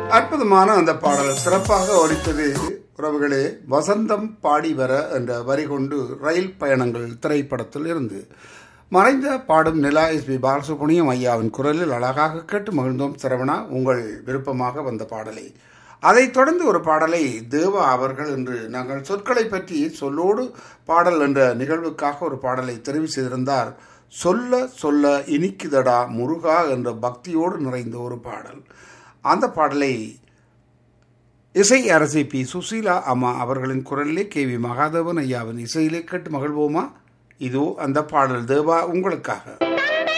அற்புதமான அந்த பாடல் சிறப்பாக ஒலித்தது உறவுகளே வசந்தம் பாடி வர என்ற வரி கொண்டு ரயில் பயணங்கள் திரைப்படத்தில் இருந்து மறைந்த பாடும் நிலா எஸ் பி பாலசுப்ரமணியம் ஐயாவின் குரலில் அழகாக கேட்டு மகிழ்ந்தோம் சரவணா உங்கள் விருப்பமாக வந்த பாடலை அதைத் தொடர்ந்து ஒரு பாடலை தேவா அவர்கள் என்று நாங்கள் சொற்களை பற்றி சொல்லோடு பாடல் என்ற நிகழ்வுக்காக ஒரு பாடலை தெரிவு செய்திருந்தார் சொல்ல சொல்ல இனிக்குதடா முருகா என்ற பக்தியோடு நிறைந்த ஒரு பாடல் அந்த பாடலை இசை அரசி பி சுசீலா அம்மா அவர்களின் குரலிலே கே வி மகாதேவன் ஐயாவின் இசையிலே கேட்டு மகிழ்வோமா இதோ அந்த பாடல் தேவா உங்களுக்காக